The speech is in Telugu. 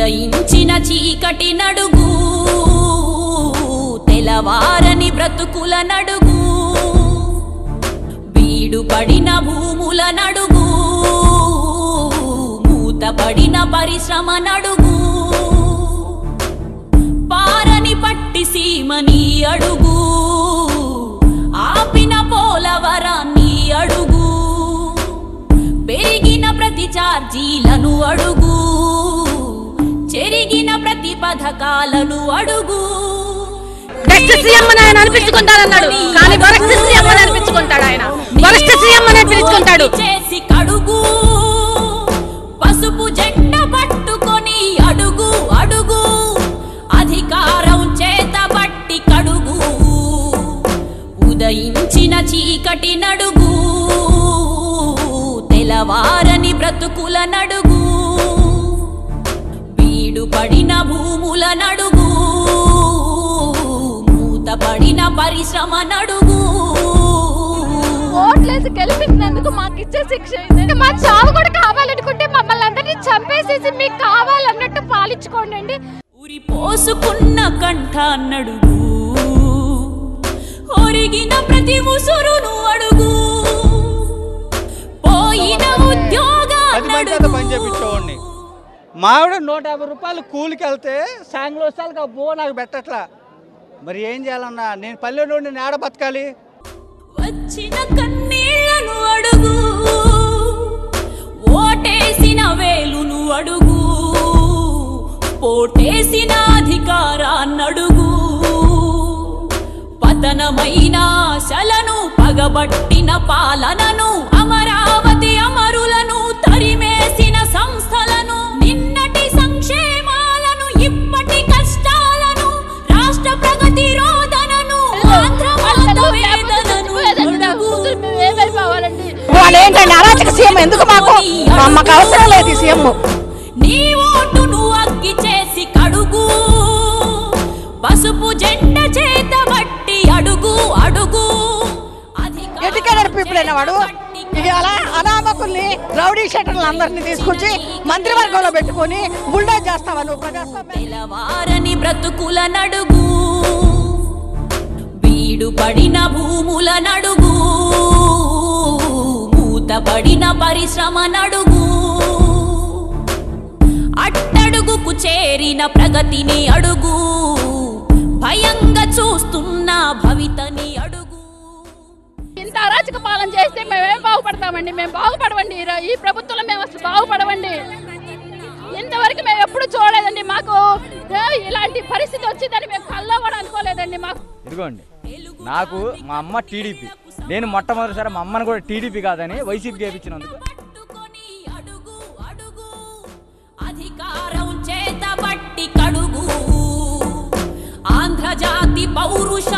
ఉదయించిన చీకటి నడుగు తెలవారని బ్రతుకుల నడుగు బీడు పడిన భూముల నడుగు మూతపడిన పరిశ్రమ నడుగు పారని పట్టి సీమని అడుగు ఆపిన పోలవరాన్ని అడుగు పెరిగిన ప్రతి ఛార్జీలను అడుగు చెరిగిన ప్రతి పథకాలను అడుగు బెస్ట్ సీఎం అని ఆయన అనిపించుకుంటాడన్నాడు కానీ వరస్ట్ సీఎం అని అనిపించుకుంటాడు ఆయన వరస్ట్ సీఎం అని అనిపించుకుంటాడు చేసి కడుగు పసుపు జెండ పట్టుకొని అడుగు అడుగు అధికారం చేత బట్టి కడుగు ఉదయించిన చీకటి నడుగు తెలవారని బ్రతుకుల నడుగు బీడు పడిన భూముల నడుగు మూతపడిన పరిశ్రమ నడుగు ఓట్లేసి గెలిపించినందుకు మాకు ఇచ్చే శిక్ష ఏంటంటే మా చావు కూడా కావాలనుకుంటే మమ్మల్ని అందరినీ చంపేసేసి మీకు కావాలన్నట్టు పాలించుకోండి ఉరి పోసుకున్న కంఠ నడుగు ఒరిగిన ప్రతి ముసురును అడుగు పోయిన ఉద్యోగ పది మంది చేత పని చేపించేవాడిని మావిడ నూట యాభై రూపాయలు కూలికి వెళ్తే సాయంత్రం వస్తాలకు అబ్బో నాకు పెట్టట్లా మరి ఏం చేయాలన్నా నేను పల్లె నుండి నేడ బతకాలి వచ్చిన కన్నీళ్లను అడుగు ఓటేసిన వేలును అడుగు పోటేసిన అధికారాన్నడుగు పతనమైన ఆశలను పగబట్టిన పాలనను అమరావతి అమరులను తరిమేసిన సంస్థలను నిన్నటి సంక్షేమాలను ఇప్పటి కష్టాలను రాష్ట్ర ప్రగతి రోదనను ఆంధ్రవాద వేదనను అడుగు. ఏమైపోవాలండి వాళ్ళు ఏంటండి అరాచక సీఎం ఎందుకు మాకు మా- మాకు అవసరం లేదు ఈ సీఎం నీ ఓటును అగ్గి చేసి కడుగు పసుపు జెండ చేత బట్టి అడుగు అడుగు అధికారం ఎడ్యుకేటెడ్ పీపుల్ అయిన వాడు బట్టి ఇవాళ అనామకుల్ని రౌడీ షెటర్లు అందరినీ తీసుకొచ్చి మంత్రివర్గంలో పెట్టుకొని బుల్డోజ్ చేస్తావా నువ్వు ప్రజాస్వామ్యం తెలవారని బ్రతుకుల నడుగు బీడు పడిన భూముల నడుగు మూతపడిన పరిశ్రమ నడుగు అట్టడుగుకు చేరిన ప్రగతిని అడుగు భయంగా చూస్తున్న భవితని అడుగు ఇంత అరాచక పాలన చేస్తే మేమేం బాగుపడతామండి మేము బాగుపడవండి ఈ ర- ఈ ప్రభుత్వంలో మేము అసలు బాగుపడవండి ఇంతవరకు మేము ఎప్పుడు చూడలేదండి మాకు ఏ, ఇలాంటి పరిస్థితి వచ్చిందని మేము కల్లో కూడా అనుకోలేదండి మాకు ఇదిగోండి నాకు మా అమ్మ టీడీపీ నేను మొట్టమొదటిసారి మా అమ్మని కూడా టీడీపీ కాదని వైసీపీ గెలిపించినందుకు పట్టుకొని అడుగు అడుగు అధికారం చేత బట్టి కడుగు ఆంధ్రజాతి పౌరుష